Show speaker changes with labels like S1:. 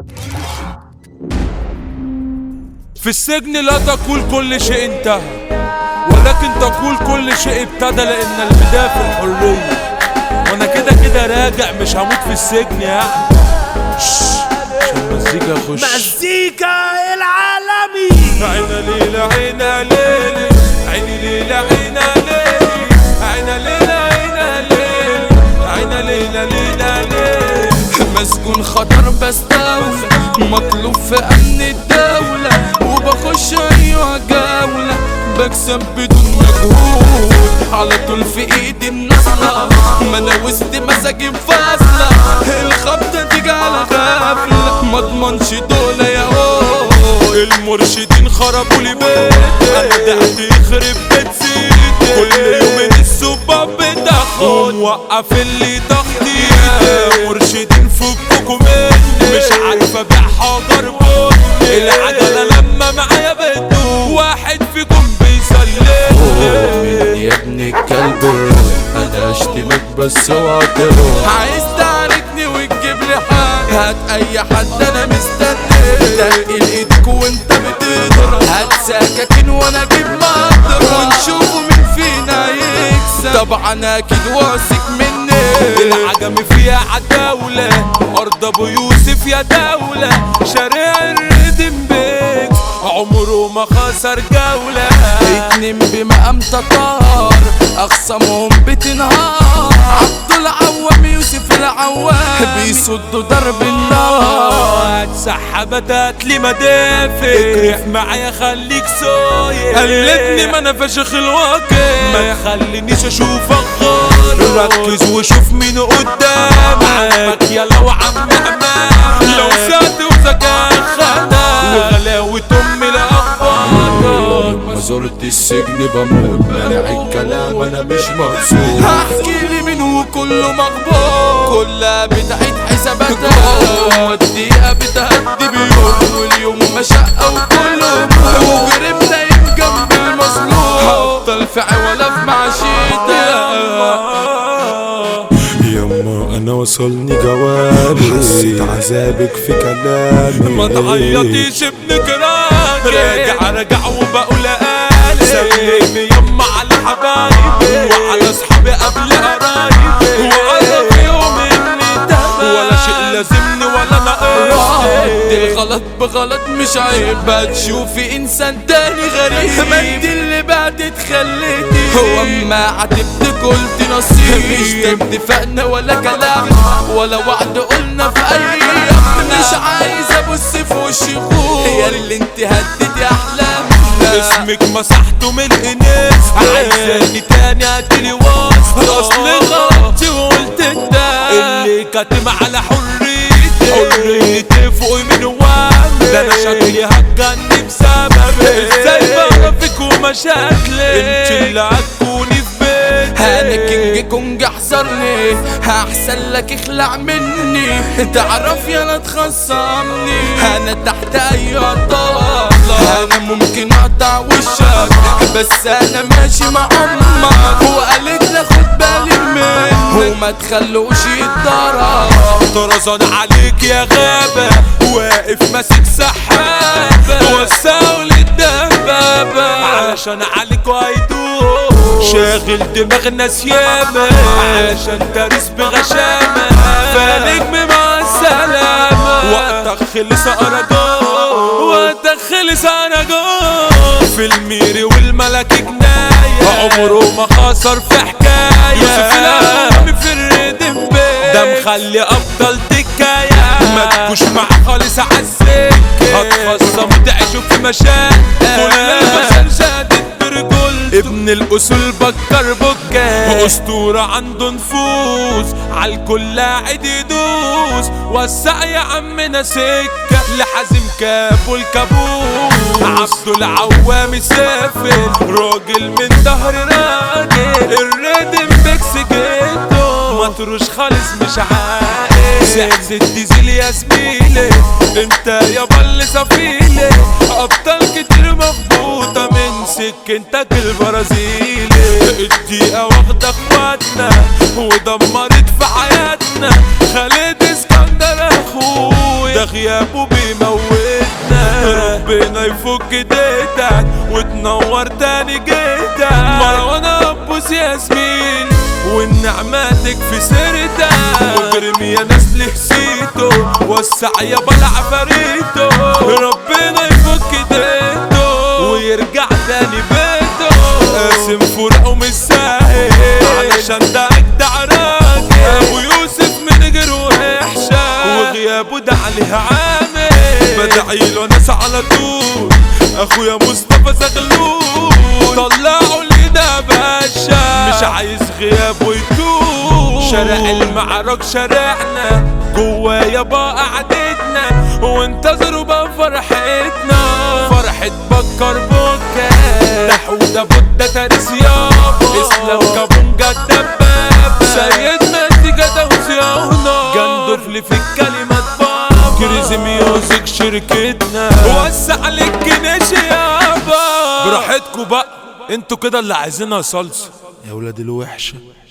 S1: في السجن لا تقول كل شيء انتهى ولكن تقول كل شيء ابتدى لان البداية في الحرية وانا كده كده راجع مش هموت في السجن يعني شش، عشان المزيكا يخش
S2: مزيكا العالمي
S1: عينا ليلة عينا ليلي عيني ليلة عينا ليلي عينا ليلة عينا ليلي عينا ليلة ليلة ليلي
S3: مسجون خطر بستولى مطلوب في امن الدولة وبخش ايوه جولة بكسب بدون مجهود على طول في ايدي النصلة ما انا وسط مساجين فاصلة الخبطة تيجي على غفلة ما اضمنش دول يا هو
S1: المرشدين خربوا لي بيتي انا دعت يخرب بيت سيدي كل يوم السباب بتاخد موقف اللي تخطيطي مرشدين فككوا مني مش عارفه ابيع حجر بني العجله لما معايا بدو واحد فيكم بيسلمني
S3: يا ابن الكلب الروح انا اشتمك بس اوعى تروح عايز تعاركني وتجيب لي حاجه هات اي حد انا مستني تقل ايدك وانت بتضرب هات سكاكين وانا اجيب مقدر ونشوفوا مين فينا يكسب طبعا اكيد واثق مني
S1: العجم فيها عتاولة أرض أبو يوسف يا دولة شارع الردم بيك عمره ما خسر جولة
S3: اتنين بمقام تتار اخصامهم بتنهار عبد العوام يوسف العوام بيصدوا درب النار
S1: سحبت هاتلي مدافع اكرف معايا خليك صاير قلتني ما انا فشخ الواقع ما تخلينيش اشوفك غار ركز وشوف مين قدامك يا لو عم امان لو سعت وذكاء خدام وغلاوة امي لاخبارك
S3: ما زرت السجن بموت منع الكلام انا مش مبسوط هحكي لي مين وكله مغبوط كلها بتعيد حساباتها والدقيقة بتهدي بيوم واليوم مشقة وكله هموم وجرب نايم جنب المظلوم هفضل في عوالة في معشيتها
S2: يما انا وصلني جوابي حسيت عذابك في كلامي
S1: ما تعيطيش ابنك راجع راجع راجع وبقول قالي سلمي يما على حبايبي وعلى اصحابي قبل قرايبي وعلى في يوم اني تمام ولا شيء لازمني ولا ناقصني
S3: الغلط بغلط مش عيب هتشوفي انسان تاني غريب ما انت اللي بعد تخليتي هو اما عاتبتك قلت نصيب مش اتفقنا ولا كلام ولا وعد قلنا في اي مش عايز ابص في وشي خوف هي اللي انت هديتي احلامنا
S1: اسمك مسحته من الانس عايزاني تاني هاتلي وسط اصل غلطتي وقلت ده اللي كاتم على حريتي حريتي فوق من وهم ده انا شكلي هتجني بسببك ازاي بعرفك ومشاكلي انت اللي هتكوني في بيتي
S3: انا كينج كونج احذرني هحسن لك اخلع مني تعرف يا لا تخصمني انا تحت اي طاولة انا ممكن اقطع وشك بس انا ماشي مع امك وقالت لي خد بالي منك وما تخلوش يتضرب
S1: طرزان عليك يا غابة واقف ماسك سحابة وسعوا للدبابة علشان عليك هيدوب شاغل دماغ ناس ياما علشان دارس بغشامة فنجم مع السلامة وقتك خلص انا جو وقتك خلص انا جو في الميري والملك جناية عمره ما خسر في حكاية يوسف الأمام في الردم بيه ده مخلي افضل تكاية ما تكوش مع خالص عالسكة هتخصم تعيشوا في مشاكل كل البشر شادت برجولته ابن الاصول بكر بكة اسطورة عنده نفوذ عالكل قاعد يدوس وسع يا عمنا سكة لحازم كابو الكابوس عبده العوام سافر راجل من ظهر راجل الردم بيكس جيتو مطروش خالص مش عاقل سعز الديزل يا زميلي انت يا بل سفيلي ابطال كتير مخبوطة من سكنتك البرازيلي الدقيقة واخدة اخواتنا ودمرت في حياتنا خالد اسكندر اخويا غيابه بيموتنا ربنا يفك ديتك وتنور تاني جيتك مروان ابوس ياسمين والنعمة تكفي سيرتك مجرم يا ناس لهسيته وسع يا بلع فريته ربنا يفك ديته ويرجع تاني بيته قاسم فرقه مش ساهل علشان ده اجدع راجل ابو يوسف من غير وحشه وغيابه ده عليه عامل بدعي له ناس على طول اخويا مصطفى زغلول طلعوا لي ده باشا مش عايز غيابه يطول شارع المعرك شارعنا جوايا بقى قعدتنا وانتظروا بقى فرحتنا فرحة بكر بكا تحودة بودة تاريس يابا اسلام كابونجا الدباب سيد مزيكا توزيعنا جندفلي في الكلمات بابا كريزي ميوزك شركتنا وسع للجنيش يابا براحتكوا بقى انتوا كده اللي عايزينها صلصة
S2: يا ولاد الوحشة